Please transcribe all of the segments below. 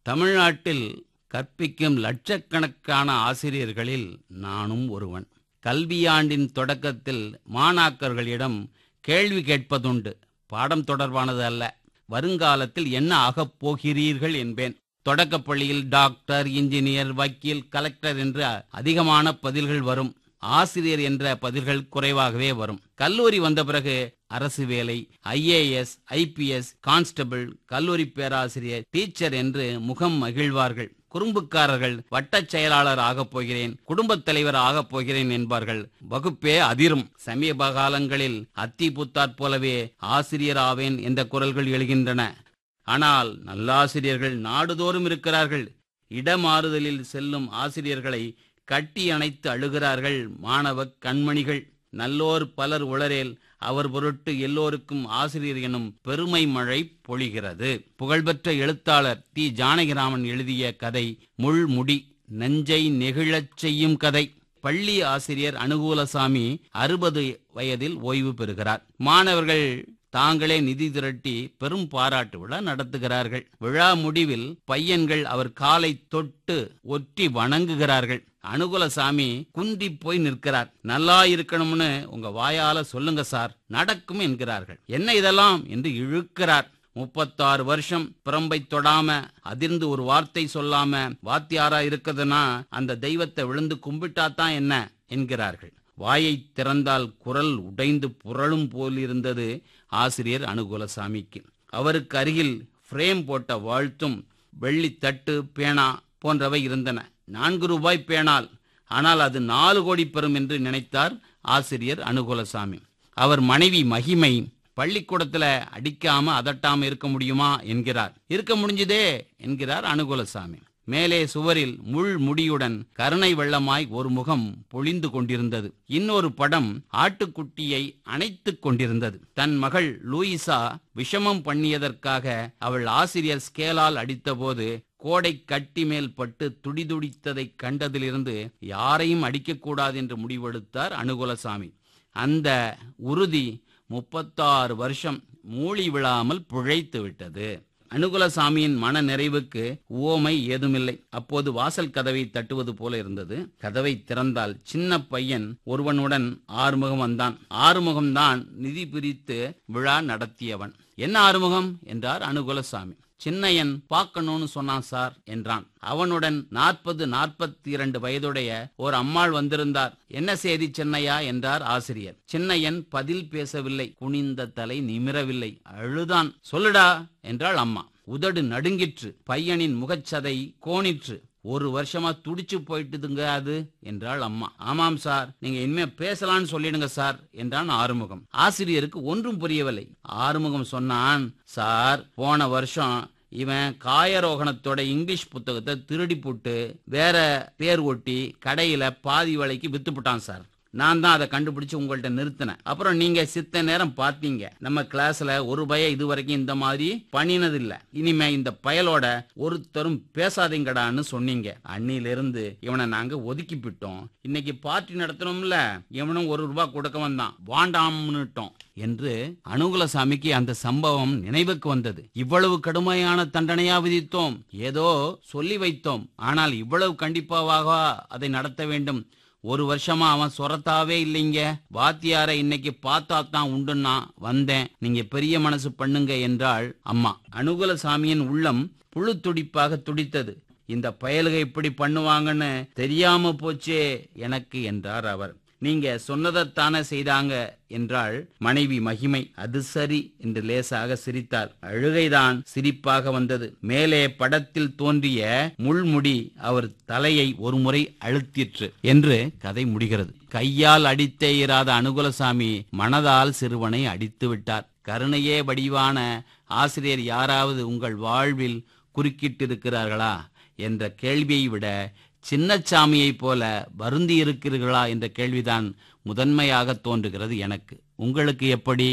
தமிழ்நாட்டில் கற்பிக்கும் லட்சக்கணக்கான ஆசிரியர்களில் நானும் ஒருவன் கல்வியாண்டின் தொடக்கத்தில் மாணாக்கர்களிடம் கேள்வி கேட்பதுண்டு பாடம் தொடர்பானது அல்ல வருங்காலத்தில் என்ன ஆகப் போகிறீர்கள் என்பேன் தொடக்கப் பள்ளியில் டாக்டர் இன்ஜினியர் வக்கீல் கலெக்டர் என்று அதிகமான பதில்கள் வரும் ஆசிரியர் என்ற பதில்கள் குறைவாகவே வரும் கல்லூரி வந்த பிறகு அரசு வேலை ஐஏஎஸ் ஐபிஎஸ் கான்ஸ்டபிள் கல்லூரி பேராசிரியர் டீச்சர் என்று முகம் மகிழ்வார்கள் குறும்புக்காரர்கள் வட்டச் செயலாளர் ஆகப் போகிறேன் குடும்பத் தலைவர் ஆகப் போகிறேன் என்பார்கள் வகுப்பே அதிரும் சமீப காலங்களில் அத்தி புத்தாற் போலவே ஆசிரியர் ஆவேன் என்ற குரல்கள் எழுகின்றன ஆனால் நல்லாசிரியர்கள் நாடுதோறும் இருக்கிறார்கள் இடமாறுதலில் செல்லும் ஆசிரியர்களை கட்டி அணைத்து அழுகிறார்கள் மாணவ கண்மணிகள் நல்லோர் பலர் உளரேல் அவர் பொருட்டு எல்லோருக்கும் ஆசிரியர் எனும் பெருமை மழை பொழிகிறது புகழ்பெற்ற எழுத்தாளர் தி ஜானகிராமன் எழுதிய கதை முள்முடி நெஞ்சை நெகிழச் செய்யும் கதை பள்ளி ஆசிரியர் அனுகூலசாமி அறுபது வயதில் ஓய்வு பெறுகிறார் மாணவர்கள் தாங்களே நிதி திரட்டி பெரும் பாராட்டு விழா நடத்துகிறார்கள் விழா முடிவில் பையன்கள் அவர் காலை தொட்டு ஒற்றி வணங்குகிறார்கள் அனுகுலசாமி குந்தி போய் நிற்கிறார் நல்லா இருக்கணும்னு உங்க வாயால சொல்லுங்க சார் நடக்கும் என்கிறார்கள் என்ன இதெல்லாம் என்று இழுக்கிறார் முப்பத்தாறு வருஷம் பிரம்பை தொடாம அதிர்ந்து ஒரு வார்த்தை சொல்லாம வாத்தியாரா இருக்குதுன்னா அந்த தெய்வத்தை விழுந்து கும்பிட்டாதான் என்ன என்கிறார்கள் வாயை திறந்தால் குரல் உடைந்து புரளும் போல் இருந்தது ஆசிரியர் அனுகூலசாமிக்கு அவருக்கு அருகில் ஃப்ரேம் போட்ட வாழ்த்தும் வெள்ளித்தட்டு பேனா போன்றவை இருந்தன நான்கு ரூபாய் பேனால் ஆனால் அது நாலு கோடி பெறும் என்று நினைத்தார் ஆசிரியர் அனுகூலசாமி அவர் மனைவி மகிமை பள்ளிக்கூடத்துல அடிக்காம அதட்டாம இருக்க முடியுமா என்கிறார் இருக்க முடிஞ்சதே என்கிறார் அனுகூலசாமி மேலே சுவரில் முள் முடியுடன் கருணை வெள்ளமாய் ஒரு முகம் பொழிந்து கொண்டிருந்தது இன்னொரு படம் ஆட்டுக்குட்டியை அணைத்துக் கொண்டிருந்தது தன் மகள் லூயிசா விஷமம் பண்ணியதற்காக அவள் ஆசிரியர் ஸ்கேலால் அடித்தபோது கோடை கட்டி மேல் பட்டு துடிதுடித்ததைக் கண்டதிலிருந்து யாரையும் அடிக்கக்கூடாது என்று முடிவெடுத்தார் அனுகுலசாமி அந்த உறுதி முப்பத்தாறு வருஷம் மூழி விழாமல் பிழைத்து விட்டது அனுகுலசாமியின் மன நிறைவுக்கு உவமை ஏதுமில்லை அப்போது வாசல் கதவை தட்டுவது போல இருந்தது கதவை திறந்தால் சின்ன பையன் ஒருவனுடன் ஆறுமுகம் வந்தான் ஆறுமுகம்தான் நிதி பிரித்து விழா நடத்தியவன் என்ன ஆறுமுகம் என்றார் அனுகுலசாமி சின்னையன் பார்க்கணும்னு சொன்னான் சார் என்றான் அவனுடன் நாற்பது நாற்பத்தி இரண்டு வயதுடைய ஒரு அம்மாள் வந்திருந்தார் என்ன செய்தி சின்னையா என்றார் ஆசிரியர் சின்னையன் பதில் பேசவில்லை குனிந்த தலை நிமிரவில்லை அழுதான் சொல்லுடா என்றாள் அம்மா உதடு நடுங்கிற்று பையனின் முகச்சதை கோணிற்று ஒரு வருஷமா துடிச்சு போயிட்டுதுங்க அது என்றாள் அம்மா ஆமாம் சார் நீங்க இனிமே பேசலாம்னு சொல்லிடுங்க சார் என்றான் ஆறுமுகம் ஆசிரியருக்கு ஒன்றும் புரியவில்லை ஆறுமுகம் சொன்னான் சார் போன வருஷம் இவன் காயரோகணத்தோட இங்கிலீஷ் புத்தகத்தை திருடி போட்டு வேற பேர் ஒட்டி கடையில பாதி விலைக்கு வித்துப்புட்டான் சார் நான் தான் அதை கண்டுபிடிச்சு உங்கள்ட்ட நிறுத்தினேன் அப்புறம் நீங்க சித்த நேரம் பார்த்தீங்க நம்ம கிளாஸ்ல ஒரு பய இது வரைக்கும் இந்த மாதிரி பண்ணினது இல்ல இனிமே இந்த பயலோட ஒருத்தரும் பேசாதீங்கடான்னு சொன்னீங்க அன்னிலிருந்து இவனை நாங்க ஒதுக்கி விட்டோம் இன்னைக்கு பார்ட்டி நடத்தணும்ல இவனும் ஒரு ரூபாய் கொடுக்க வந்தான் வாண்டாம்னுட்டோம் என்று அனுகுலசாமிக்கு அந்த சம்பவம் நினைவுக்கு வந்தது இவ்வளவு கடுமையான தண்டனையா விதித்தோம் ஏதோ சொல்லி வைத்தோம் ஆனால் இவ்வளவு கண்டிப்பாக அதை நடத்த வேண்டும் ஒரு வருஷமா அவன் சொரத்தாவே இல்லைங்க வாத்தியார இன்னைக்கு பார்த்தா தான் உண்டுன்னா வந்தேன் நீங்க பெரிய மனசு பண்ணுங்க என்றாள் அம்மா அனுகுலசாமியின் உள்ளம் புழு துடிப்பாக துடித்தது இந்த பயலுக இப்படி பண்ணுவாங்கன்னு தெரியாம போச்சே எனக்கு என்றார் அவர் நீங்க சொன்னதைத்தானே செய்தாங்க என்றாள் மனைவி மகிமை அது சரி என்று லேசாக சிரித்தார் அழுகைதான் சிரிப்பாக வந்தது மேலே படத்தில் தோன்றிய முள்முடி அவர் தலையை ஒருமுறை அழுத்திற்று என்று கதை முடிகிறது கையால் அடித்தே இராத அனுகுலசாமி மனதால் சிறுவனை அடித்து விட்டார் கருணையே வடிவான ஆசிரியர் யாராவது உங்கள் வாழ்வில் குறுக்கிட்டிருக்கிறார்களா என்ற கேள்வியை விட சின்னச்சாமியைப் போல வருந்தி இருக்கிறீர்களா என்ற கேள்விதான் முதன்மையாக தோன்றுகிறது எனக்கு உங்களுக்கு எப்படி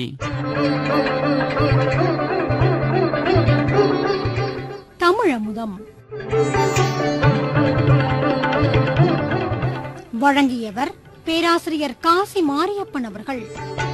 தமிழமுதம் வழங்கியவர் பேராசிரியர் காசி மாரியப்பன் அவர்கள்